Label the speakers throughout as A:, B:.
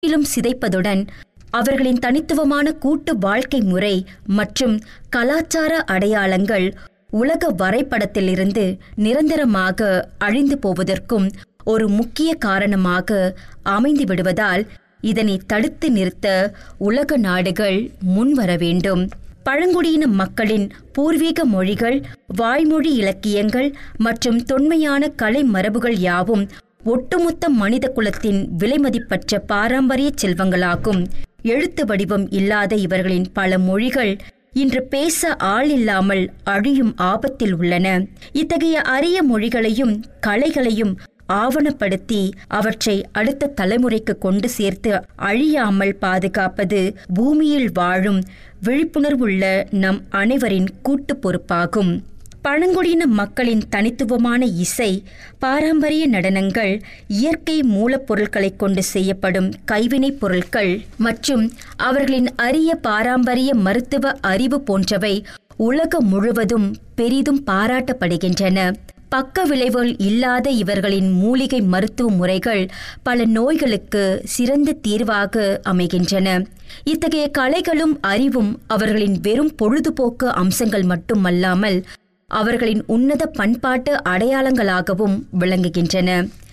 A: முற்றிலும் சிதைப்பதுடன் அவர்களின் தனித்துவமான கூட்டு வாழ்க்கை முறை மற்றும் கலாச்சார அடையாளங்கள் உலக வரைபடத்திலிருந்து நிரந்தரமாக அழிந்து போவதற்கும் ஒரு முக்கிய காரணமாக அமைந்து விடுவதால் இதனை தடுத்து நிறுத்த உலக நாடுகள் முன்வர வேண்டும் பழங்குடியின மக்களின் பூர்வீக மொழிகள் வாய்மொழி இலக்கியங்கள் மற்றும் தொன்மையான கலை மரபுகள் யாவும் ஒட்டுமொத்த மனித குலத்தின் விலைமதிப்பற்ற பாரம்பரிய செல்வங்களாகும் எழுத்து வடிவம் இல்லாத இவர்களின் பல மொழிகள் இன்று பேச ஆள் இல்லாமல் அழியும் ஆபத்தில் உள்ளன இத்தகைய அரிய மொழிகளையும் கலைகளையும் ஆவணப்படுத்தி அவற்றை அடுத்த தலைமுறைக்கு கொண்டு சேர்த்து அழியாமல் பாதுகாப்பது பூமியில் வாழும் விழிப்புணர்வுள்ள நம் அனைவரின் கூட்டு பொறுப்பாகும் பழங்குடியின மக்களின் தனித்துவமான இசை பாரம்பரிய நடனங்கள் இயற்கை மூலப்பொருட்களைக் கொண்டு செய்யப்படும் கைவினைப் பொருட்கள் மற்றும் அவர்களின் அரிய பாரம்பரிய மருத்துவ அறிவு போன்றவை உலகம் முழுவதும் பெரிதும் பாராட்டப்படுகின்றன பக்க விளைவுகள் இல்லாத இவர்களின் மூலிகை மருத்துவ முறைகள் பல நோய்களுக்கு சிறந்த தீர்வாக அமைகின்றன இத்தகைய கலைகளும் அறிவும் அவர்களின் வெறும் பொழுதுபோக்கு அம்சங்கள் மட்டுமல்லாமல் அவர்களின் உன்னத பண்பாட்டு அடையாளங்களாகவும் விளங்குகின்றன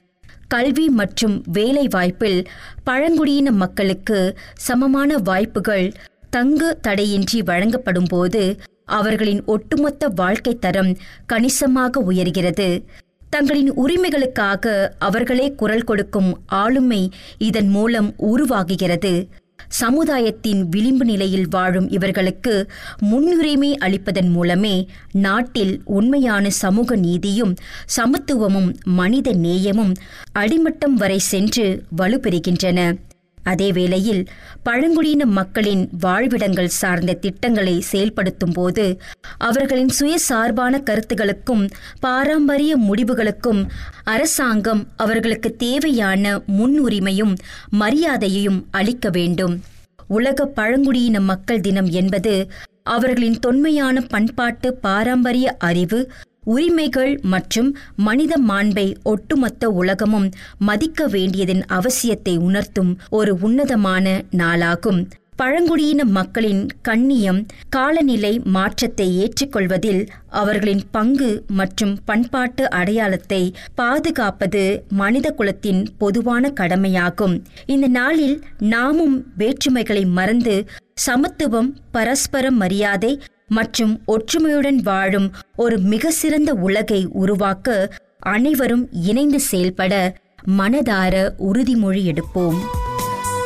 A: கல்வி மற்றும் வேலை வாய்ப்பில் பழங்குடியின மக்களுக்கு சமமான வாய்ப்புகள் தங்கு தடையின்றி வழங்கப்படும் போது அவர்களின் ஒட்டுமொத்த வாழ்க்கை தரம் கணிசமாக உயர்கிறது தங்களின் உரிமைகளுக்காக அவர்களே குரல் கொடுக்கும் ஆளுமை இதன் மூலம் உருவாகுகிறது சமுதாயத்தின் விளிம்பு நிலையில் வாழும் இவர்களுக்கு முன்னுரிமை அளிப்பதன் மூலமே நாட்டில் உண்மையான சமூக நீதியும் சமத்துவமும் மனித நேயமும் அடிமட்டம் வரை சென்று வலுப்பெறுகின்றன அதேவேளையில் பழங்குடியின மக்களின் வாழ்விடங்கள் சார்ந்த திட்டங்களை செயல்படுத்தும் போது அவர்களின் சுயசார்பான கருத்துகளுக்கும் பாரம்பரிய முடிவுகளுக்கும் அரசாங்கம் அவர்களுக்கு தேவையான முன்னுரிமையும் மரியாதையையும் அளிக்க வேண்டும் உலக பழங்குடியின மக்கள் தினம் என்பது அவர்களின் தொன்மையான பண்பாட்டு பாரம்பரிய அறிவு உரிமைகள் மற்றும் மனித மாண்பை ஒட்டுமொத்த உலகமும் மதிக்க வேண்டியதன் அவசியத்தை உணர்த்தும் ஒரு உன்னதமான நாளாகும் பழங்குடியின மக்களின் கண்ணியம் காலநிலை மாற்றத்தை ஏற்றுக்கொள்வதில் அவர்களின் பங்கு மற்றும் பண்பாட்டு அடையாளத்தை பாதுகாப்பது மனித குலத்தின் பொதுவான கடமையாகும் இந்த நாளில் நாமும் வேற்றுமைகளை மறந்து சமத்துவம் பரஸ்பர மரியாதை மற்றும் ஒற்றுமையுடன் வாழும் ஒரு மிக சிறந்த உலகை உருவாக்க அனைவரும் இணைந்து செயல்பட மனதார உறுதிமொழி எடுப்போம்